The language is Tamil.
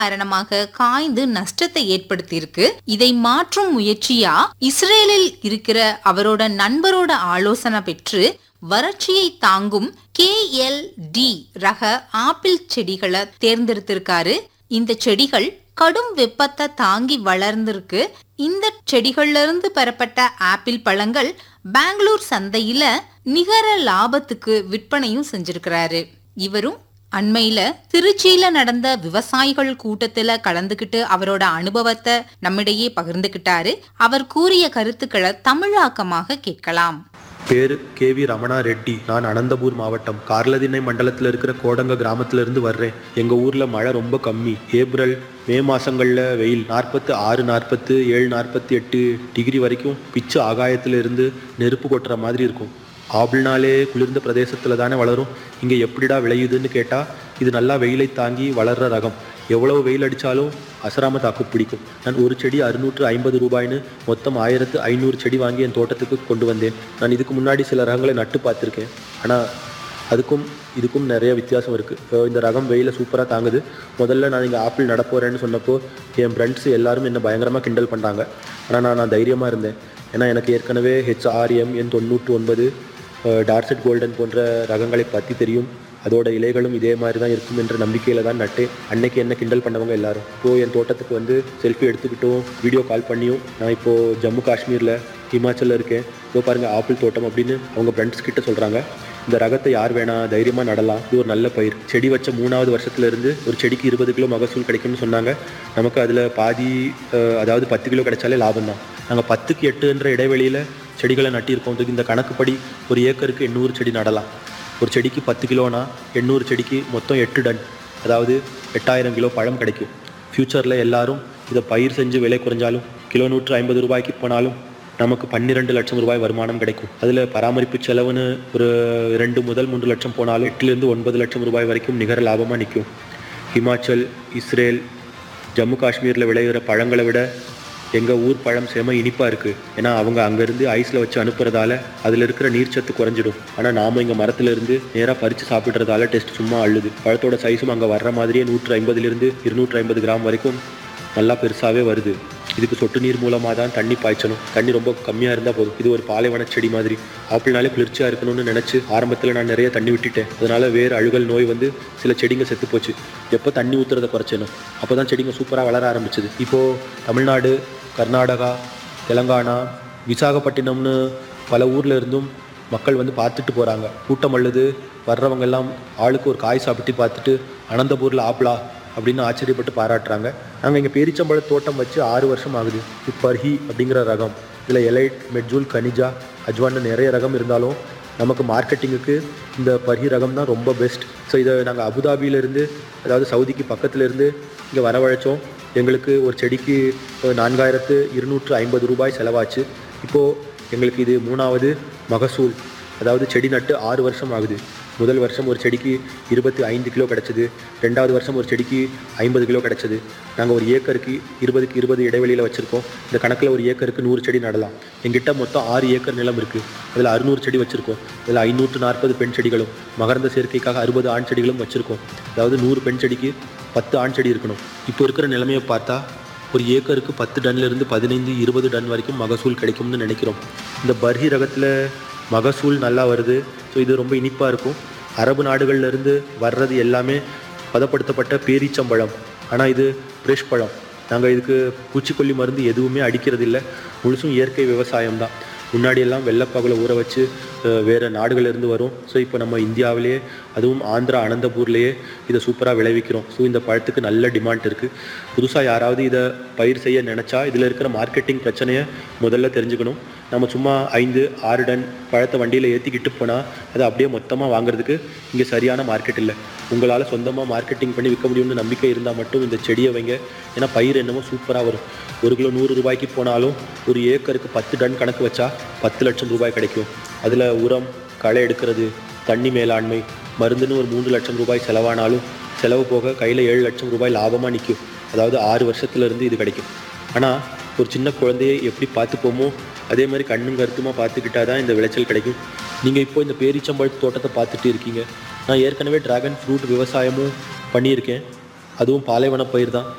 காரணமாக காய்ந்து நஷ்டத்தை ஏற்படுத்தியிருக்கு இதை மாற்றும் முயற்சியா இஸ்ரேலில் இருக்கிற அவரோட நண்பரோட ஆலோசனை பெற்று வறட்சியை தாங்கும் கே எல் டி ரக ஆப்பிள் செடிகளை தேர்ந்தெடுத்திருக்காரு இந்த செடிகள் கடும் வெப்பத்தை தாங்கி வளர்ந்திருக்கு இந்த செடிகள்ல இருந்து பெறப்பட்ட ஆப்பிள் பழங்கள் பெங்களூர் சந்தையில நிகர லாபத்துக்கு விற்பனையும் செஞ்சிருக்கிறாரு இவரும் அண்மையில திருச்சியில நடந்த விவசாயிகள் கூட்டத்துல கலந்துகிட்டு அவரோட அனுபவத்தை நம்மிடையே பகிர்ந்துகிட்டாரு அவர் கூறிய கருத்துக்களை தமிழாக்கமாக கேட்கலாம் பேரு கேவி ரமணா ரெட்டி நான் அனந்தபூர் மாவட்டம் கார்லதினை மண்டலத்தில் இருக்கிற கோடங்க கிராமத்துல இருந்து வர்றேன் எங்க ஊர்ல மழை ரொம்ப கம்மி ஏப்ரல் மே மாசங்கள்ல வெயில் நாற்பத்து ஆறு நாற்பத்து ஏழு நாற்பத்தி எட்டு டிகிரி வரைக்கும் பிச்சு ஆகாயத்துல இருந்து நெருப்பு கொட்டுற மாதிரி இருக்கும் ஆப்பிள்னாலே குளிர்ந்த பிரதேசத்துல தானே வளரும் இங்க எப்படிடா விளையுதுன்னு கேட்டா இது நல்லா வெயிலை தாங்கி வளர்ற ரகம் எவ்வளவு வெயில் அடித்தாலும் அசராம தாக்கு பிடிக்கும் நான் ஒரு செடி அறுநூற்று ஐம்பது ரூபாய்னு மொத்தம் ஆயிரத்து ஐநூறு செடி வாங்கி என் தோட்டத்துக்கு கொண்டு வந்தேன் நான் இதுக்கு முன்னாடி சில ரகங்களை நட்டு பார்த்துருக்கேன் ஆனால் அதுக்கும் இதுக்கும் நிறைய வித்தியாசம் இருக்குது இந்த ரகம் வெயில சூப்பராக தாங்குது முதல்ல நான் இங்கே ஆப்பிள் நட போகிறேன்னு சொன்னப்போ என் ஃப்ரெண்ட்ஸ் எல்லாரும் என்னை பயங்கரமாக கிண்டல் பண்ணாங்க ஆனால் நான் நான் தைரியமாக இருந்தேன் ஏன்னா எனக்கு ஏற்கனவே ஹெச்ஆர்எம் என் தொண்ணூற்று ஒன்பது டார்செட் கோல்டன் போன்ற ரகங்களை பற்றி தெரியும் அதோட இலைகளும் இதே மாதிரி தான் இருக்கும் என்ற நம்பிக்கையில் தான் நட்டு அன்னைக்கு என்ன கிண்டல் பண்ணவங்க எல்லாரும் இப்போது என் தோட்டத்துக்கு வந்து செல்ஃபி எடுத்துக்கிட்டும் வீடியோ கால் பண்ணியும் நான் இப்போது ஜம்மு காஷ்மீரில் ஹிமாச்சலில் இருக்கேன் இதோ பாருங்கள் ஆப்பிள் தோட்டம் அப்படின்னு அவங்க ஃப்ரெண்ட்ஸ் கிட்ட சொல்கிறாங்க இந்த ரகத்தை யார் வேணா தைரியமாக நடலாம் இது ஒரு நல்ல பயிர் செடி வச்ச மூணாவது வருஷத்துல இருந்து ஒரு செடிக்கு இருபது கிலோ மகசூல் கிடைக்கும்னு சொன்னாங்க நமக்கு அதில் பாதி அஹ், அதாவது பத்து கிலோ கிடைச்சாலே லாபம் தான் நாங்கள் பத்துக்கு எட்டுன்ற இடைவெளியில் செடிகளை நட்டியிருக்கோம் இதுக்கு இந்த கணக்குப்படி ஒரு ஏக்கருக்கு எண்ணூறு செடி நடலாம் ஒரு செடிக்கு பத்து கிலோனா எண்ணூறு செடிக்கு மொத்தம் எட்டு டன் அதாவது எட்டாயிரம் கிலோ பழம் கிடைக்கும் ஃப்யூச்சரில் எல்லாரும் இதை பயிர் செஞ்சு விலை குறைஞ்சாலும் கிலோ நூற்று ஐம்பது ரூபாய்க்கு போனாலும் நமக்கு பன்னிரெண்டு லட்சம் ரூபாய் வருமானம் கிடைக்கும் அதில் பராமரிப்பு செலவுன்னு ஒரு ரெண்டு முதல் மூன்று லட்சம் போனாலும் எட்டுலேருந்து ஒன்பது லட்சம் ரூபாய் வரைக்கும் நிகர லாபமாக நிற்கும் ஹிமாச்சல் இஸ்ரேல் ஜம்மு காஷ்மீரில் விளையிற பழங்களை விட எங்கள் ஊர் பழம் செம இனிப்பாக இருக்குது ஏன்னா அவங்க அங்கேருந்து ஐஸில் வச்சு அனுப்புறதால அதில் இருக்கிற நீர்ச்சத்து குறைஞ்சிடும் ஆனால் நாம் இங்கே மரத்துலேருந்து நேராக பறித்து சாப்பிட்றதால டெஸ்ட் சும்மா அள்ளுது பழத்தோட சைஸும் அங்கே வர்ற மாதிரியே நூற்று ஐம்பதுலேருந்து இருநூற்று ஐம்பது கிராம் வரைக்கும் நல்லா பெருசாகவே வருது இதுக்கு சொட்டு நீர் மூலமாக தான் தண்ணி பாய்ச்சணும் தண்ணி ரொம்ப கம்மியாக இருந்தால் போதும் இது ஒரு பாலைவன செடி மாதிரி ஆப்பிள்னாலே குளிர்ச்சியாக இருக்கணும்னு நினச்சி ஆரம்பத்தில் நான் நிறைய தண்ணி விட்டுட்டேன் அதனால வேறு அழுகல் நோய் வந்து சில செடிங்க செத்து போச்சு எப்போ தண்ணி ஊற்றுறதை குறைச்சேனோ அப்போ தான் செடிங்க சூப்பராக வளர ஆரம்பிச்சது இப்போது தமிழ்நாடு கர்நாடகா தெலங்கானா விசாகப்பட்டினம்னு பல ஊர்ல இருந்தும் மக்கள் வந்து பார்த்துட்டு போகிறாங்க கூட்டம் அள்ளுது வர்றவங்க எல்லாம் ஆளுக்கு ஒரு காய் சாப்பிட்டு பார்த்துட்டு அனந்தபூரில் ஆப்பிளா அப்படின்னு ஆச்சரியப்பட்டு பாராட்டுறாங்க நாங்கள் இங்கே பேரிச்சம்பழ தோட்டம் வச்சு ஆறு வருஷம் ஆகுது இது பர்ஹி அப்படிங்கிற ரகம் இதில் எலைட் மெட்ஜூல் கனிஜா அஜ்வான்னு நிறைய ரகம் இருந்தாலும் நமக்கு மார்க்கெட்டிங்குக்கு இந்த பர்ஹி ரகம் தான் ரொம்ப பெஸ்ட் ஸோ இதை நாங்கள் அபுதாபியிலேருந்து அதாவது சவுதிக்கு பக்கத்துல இருந்து இங்கே வரவழைச்சோம் எங்களுக்கு ஒரு செடிக்கு அஹ், நான்காயிரத்து இருநூற்று ஐம்பது ரூபாய் செலவாச்சு இப்போது எங்களுக்கு இது மூணாவது மகசூல் அதாவது செடி நட்டு ஆறு வருஷம் ஆகுது முதல் வருஷம் ஒரு செடிக்கு இருபத்தி ஐந்து கிலோ கிடச்சிது ரெண்டாவது வருஷம் ஒரு செடிக்கு ஐம்பது கிலோ கிடச்சிது நாங்கள் ஒரு ஏக்கருக்கு இருபதுக்கு இருபது இடைவெளியில் வச்சுருக்கோம் இந்த கணக்கில் ஒரு ஏக்கருக்கு நூறு செடி நடலாம் எங்கிட்ட மொத்தம் ஆறு ஏக்கர் நிலம் இருக்குது அதில் அறுநூறு செடி வச்சுருக்கோம் அதில் ஐநூற்று நாற்பது பெண் செடிகளும் மகரந்த சேர்க்கைக்காக அறுபது ஆண் செடிகளும் வச்சுருக்கோம் அதாவது நூறு பெண் செடிக்கு பத்து ஆண் செடி இருக்கணும் இப்போ இருக்கிற நிலைமையை பார்த்தா ஒரு ஏக்கருக்கு பத்து டன்லேருந்து பதினைந்து இருபது டன் வரைக்கும் மகசூல் கிடைக்கும்னு நினைக்கிறோம் இந்த பர்ஹி ரகத்தில் மகசூல் நல்லா வருது ஸோ இது ரொம்ப இனிப்பாக இருக்கும் அரபு நாடுகள்ல இருந்து வர்றது எல்லாமே பதப்படுத்தப்பட்ட பேரீச்சம்பழம் ஆனால் இது ஃப்ரெஷ் பழம் நாங்கள் இதுக்கு பூச்சிக்கொல்லி மருந்து எதுவுமே அடிக்கிறது இல்லை முழுசும் இயற்கை விவசாயம் தான் முன்னாடியெல்லாம் வெள்ளப்பாகுல ஊற வச்சு அஹ், வேற நாடுகள்ல இருந்து வரும் ஸோ இப்போ நம்ம இந்தியாவிலேயே அதுவும் ஆந்திரா அனந்தபூர்லேயே இதை சூப்பராக விளைவிக்கிறோம் ஸோ இந்த பழத்துக்கு நல்ல டிமாண்ட் இருக்குது புதுசாக யாராவது இதை பயிர் செய்ய நினச்சா இதில் இருக்கிற மார்க்கெட்டிங் பிரச்சனையை முதல்ல தெரிஞ்சுக்கணும் நம்ம சும்மா ஐந்து ஆறு டன் பழத்தை வண்டியில் ஏற்றிக்கிட்டு போனால் அதை அப்படியே மொத்தமாக வாங்குறதுக்கு இங்கே சரியான மார்க்கெட் இல்லை உங்களால் சொந்தமாக மார்க்கெட்டிங் பண்ணி விற்க முடியும்னு நம்பிக்கை இருந்தால் மட்டும் இந்த செடியை வைங்க ஏன்னா பயிர் என்னமோ சூப்பராக வரும் ஒரு கிலோ நூறு ரூபாய்க்கு போனாலும் ஒரு ஏக்கருக்கு பத்து டன் கணக்கு வச்சா பத்து லட்சம் ரூபாய் கிடைக்கும் அதில் உரம் களை எடுக்கிறது தண்ணி மேலாண்மை மருந்துன்னு ஒரு மூன்று லட்சம் ரூபாய் செலவானாலும் செலவு போக கையில் ஏழு லட்சம் ரூபாய் லாபமாக நிற்கும் அதாவது ஆறு வருஷத்துல இருந்து இது கிடைக்கும் ஆனால் ஒரு சின்ன குழந்தையை எப்படி பார்த்துப்போமோ அதே மாதிரி கண்ணும் கருத்துமாக பார்த்துக்கிட்டா தான் இந்த விளைச்சல் கிடைக்கும் நீங்கள் இப்போ இந்த பேரிச்சம்பழ தோட்டத்தை பார்த்துட்டு இருக்கீங்க நான் ஏற்கனவே டிராகன் ஃப்ரூட் விவசாயமும் பண்ணியிருக்கேன் அதுவும் பாலைவன பயிர் தான்